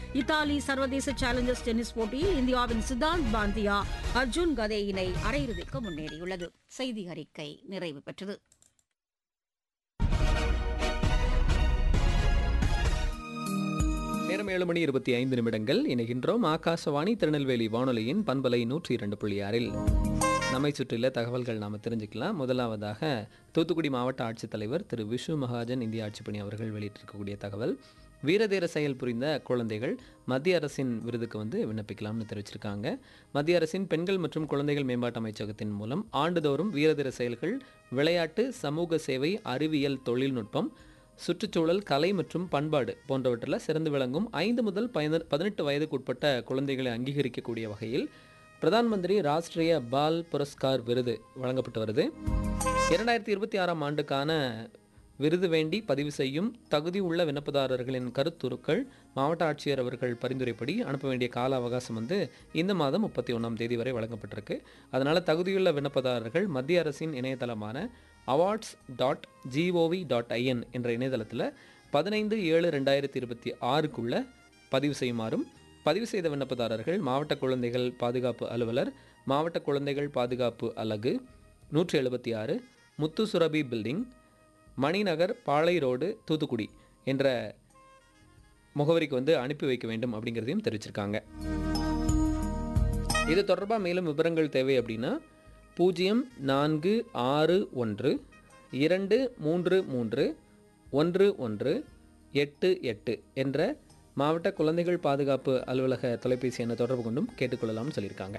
Italy சர்வதேச Challengers tennis போட்டியில் இந்தியாவின் சித்தாந்த் பாந்தியா அர்ஜுன் கதே இணை அரையிறுதிக்கு முன்னேறியுள்ளது செய்தி அறிக்கை நிறைவு பெற்றது நேரம் ஏழு மணி இருபத்தி ஐந்து நிமிடங்கள் இணைகின்றோம் ஆகாசவாணி திருநெல்வேலி வானொலியின் பண்பலை நூற்றி இரண்டு புள்ளி ஆறில் நம்மை சுற்றியுள்ள தகவல்கள் நாம் தெரிஞ்சுக்கலாம் முதலாவதாக தூத்துக்குடி மாவட்ட ஆட்சித்தலைவர் திரு விஷு மகாஜன் இந்திய ஆட்சிப்பணி அவர்கள் வெளியிட்டிருக்கக்கூடிய தகவல் வீரதீர செயல் புரிந்த குழந்தைகள் மத்திய அரசின் விருதுக்கு வந்து விண்ணப்பிக்கலாம்னு தெரிவிச்சிருக்காங்க மத்திய அரசின் பெண்கள் மற்றும் குழந்தைகள் மேம்பாட்டு அமைச்சகத்தின் மூலம் ஆண்டுதோறும் வீரதீர செயல்கள் விளையாட்டு சமூக சேவை அறிவியல் தொழில்நுட்பம் சுற்றுச்சூழல் கலை மற்றும் பண்பாடு போன்றவற்றில் சிறந்து விளங்கும் ஐந்து முதல் பயன பதினெட்டு வயதுக்குட்பட்ட குழந்தைகளை அங்கீகரிக்கக்கூடிய வகையில் பிரதான் மந்திரி ராஷ்டிரிய பால் புரஸ்கார் விருது வழங்கப்பட்டு வருது இரண்டாயிரத்தி இருபத்தி ஆறாம் ஆண்டுக்கான விருது வேண்டி பதிவு செய்யும் தகுதி உள்ள விண்ணப்பதாரர்களின் கருத்துருக்கள் மாவட்ட ஆட்சியர் அவர்கள் பரிந்துரைப்படி அனுப்ப வேண்டிய கால அவகாசம் வந்து இந்த மாதம் முப்பத்தி ஒன்றாம் தேதி வரை வழங்கப்பட்டிருக்கு அதனால் தகுதியுள்ள விண்ணப்பதாரர்கள் மத்திய அரசின் இணையதளமான awards dot G O V dot I N என்ற இணையதளத்தில் பதினைந்து ஏழு ரெண்டாயிரத்தி இருபத்தி ஆறுக்குள்ள பதிவு செய்யுமாறும் பதிவு செய்த விண்ணப்பதாரர்கள் மாவட்ட குழந்தைகள் பாதுகாப்பு அலுவலர் மாவட்ட குழந்தைகள் பாதுகாப்பு அலகு நூற்றி எழுபத்தி ஆறு முத்து சுரபி பில்டிங் மணிநகர் பாளை ரோடு தூத்துக்குடி என்ற முகவரிக்கு வந்து அனுப்பி வைக்க வேண்டும் அப்படிங்கிறதையும் தெரிவிச்சிருக்காங்க இது தொடர்பாக மேலும் விவரங்கள் தேவை அப்படின்னா பூஜ்ஜியம் நான்கு ஆறு ஒன்று இரண்டு மூன்று மூன்று ஒன்று ஒன்று எட்டு எட்டு என்ற மாவட்ட குழந்தைகள் பாதுகாப்பு அலுவலக தொலைபேசி எண்ணை தொடர்பு கொண்டும் கேட்டுக்கொள்ளலாம்னு சொல்லியிருக்காங்க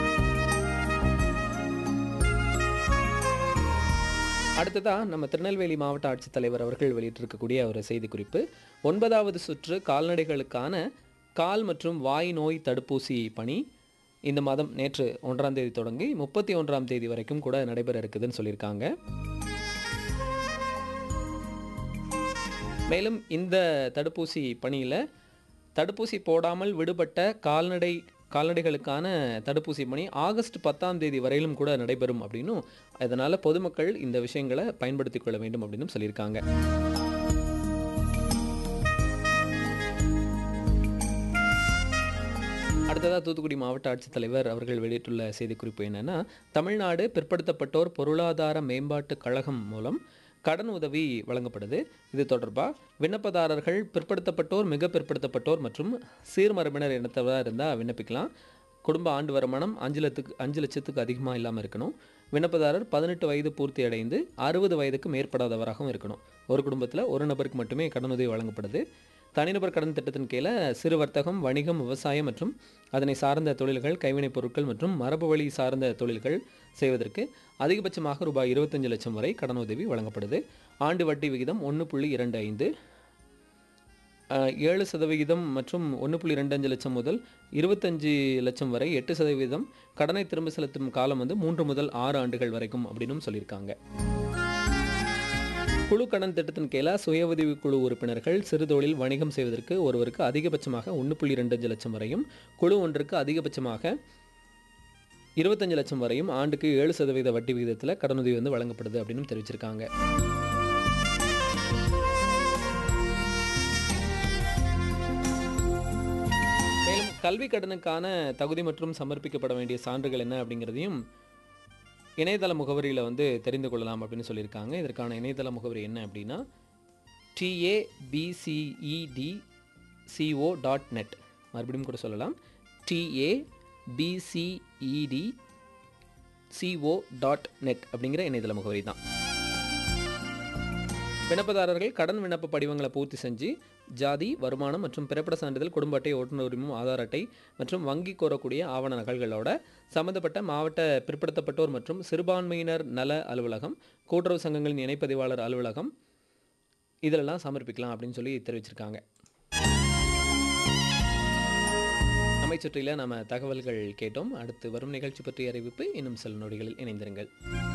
அடுத்ததாக நம்ம திருநெல்வேலி மாவட்ட ஆட்சித்தலைவர் அவர்கள் வெளியிட்டிருக்கக்கூடிய ஒரு செய்திக்குறிப்பு ஒன்பதாவது சுற்று கால்நடைகளுக்கான கால் மற்றும் வாய் நோய் தடுப்பூசி பணி இந்த மாதம் நேற்று ஒன்றாம் தேதி தொடங்கி முப்பத்தி ஒன்றாம் தேதி வரைக்கும் கூட நடைபெற இருக்குதுன்னு சொல்லியிருக்காங்க மேலும் இந்த தடுப்பூசி பணியில் தடுப்பூசி போடாமல் விடுபட்ட கால்நடை கால்நடைகளுக்கான தடுப்பூசி பணி ஆகஸ்ட் பத்தாம் தேதி வரையிலும் கூட நடைபெறும் அப்படின்னும் அதனால் பொதுமக்கள் இந்த விஷயங்களை பயன்படுத்திக் கொள்ள வேண்டும் அப்படின்னு சொல்லியிருக்காங்க அடுத்ததாக தூத்துக்குடி மாவட்ட ஆட்சித்தலைவர் அவர்கள் வெளியிட்டுள்ள செய்திக்குறிப்பு என்னன்னா தமிழ்நாடு பிற்படுத்தப்பட்டோர் பொருளாதார மேம்பாட்டு கழகம் மூலம் கடன் உதவி வழங்கப்படுது இது தொடர்பாக விண்ணப்பதாரர்கள் பிற்படுத்தப்பட்டோர் மிக பிற்படுத்தப்பட்டோர் மற்றும் சீர்மரபினர் இனத்தவராக இருந்தால் விண்ணப்பிக்கலாம் குடும்ப ஆண்டு வருமானம் அஞ்சு லட்சத்துக்கு அஞ்சு லட்சத்துக்கு அதிகமாக இல்லாமல் இருக்கணும் விண்ணப்பதாரர் பதினெட்டு வயது பூர்த்தி அடைந்து அறுபது வயதுக்கு மேற்படாதவராகவும் இருக்கணும் ஒரு குடும்பத்தில் ஒரு நபருக்கு மட்டுமே கடனுதவி வழங்கப்படுது தனிநபர் கடன் திட்டத்தின் கீழே சிறு வர்த்தகம் வணிகம் விவசாயம் மற்றும் அதனை சார்ந்த தொழில்கள் கைவினைப் பொருட்கள் மற்றும் மரபு வழி சார்ந்த தொழில்கள் செய்வதற்கு அதிகபட்சமாக ரூபாய் இருபத்தஞ்சு லட்சம் வரை கடனுதவி வழங்கப்படுது ஆண்டு வட்டி விகிதம் ஒன்று புள்ளி இரண்டு ஐந்து ஏழு சதவிகிதம் மற்றும் ஒன்று புள்ளி ரெண்டு அஞ்சு லட்சம் முதல் இருபத்தஞ்சு லட்சம் வரை எட்டு சதவீதம் கடனை திரும்ப செலுத்தும் காலம் வந்து மூன்று முதல் ஆறு ஆண்டுகள் வரைக்கும் அப்படின்னும் சொல்லியிருக்காங்க குழு கடன் திட்டத்தின் கீழே சுய உதவி குழு உறுப்பினர்கள் சிறுதொழில் வணிகம் செய்வதற்கு ஒருவருக்கு அதிகபட்சமாக ஒன்று புள்ளி ரெண்டு அஞ்சு லட்சம் வரையும் குழு ஒன்றுக்கு அதிகபட்சமாக இருபத்தஞ்சு லட்சம் வரையும் ஆண்டுக்கு ஏழு சதவீத வட்டி விகிதத்தில் கடனுதவி வந்து வழங்கப்படுது அப்படின்னு தெரிவிச்சிருக்காங்க மேலும் கல்வி கடனுக்கான தகுதி மற்றும் சமர்ப்பிக்கப்பட வேண்டிய சான்றுகள் என்ன அப்படிங்கிறதையும் இணையதள முகவரியில் வந்து தெரிந்து கொள்ளலாம் அப்படின்னு சொல்லியிருக்காங்க இதற்கான இணையதள முகவரி என்ன அப்படின்னா டிஏபிசிஇடி சிஓ டாட் நெட் மறுபடியும் கூட சொல்லலாம் டிஏபிசிஇடி சிஓ டாட் நெட் அப்படிங்கிற இணையதள முகவரி தான் விண்ணப்பதாரர்கள் கடன் விண்ணப்ப படிவங்களை பூர்த்தி செஞ்சு ஜாதி வருமானம் மற்றும் பிறப்பிட சான்றிதழ் குடும்ப அட்டை ஓட்டுநர் உரிமம் ஆதார் அட்டை மற்றும் வங்கி கோரக்கூடிய ஆவண நகல்களோட சம்பந்தப்பட்ட மாவட்ட பிற்படுத்தப்பட்டோர் மற்றும் சிறுபான்மையினர் நல அலுவலகம் கூட்டுறவு சங்கங்களின் இணைப்பதிவாளர் அலுவலகம் இதிலெல்லாம் சமர்ப்பிக்கலாம் அப்படின்னு சொல்லி தெரிவிச்சிருக்காங்க நம்மை சுற்றில நம்ம தகவல்கள் கேட்டோம் அடுத்து வரும் நிகழ்ச்சி பற்றிய அறிவிப்பு இன்னும் சில நொடிகளில் இணைந்திருங்கள்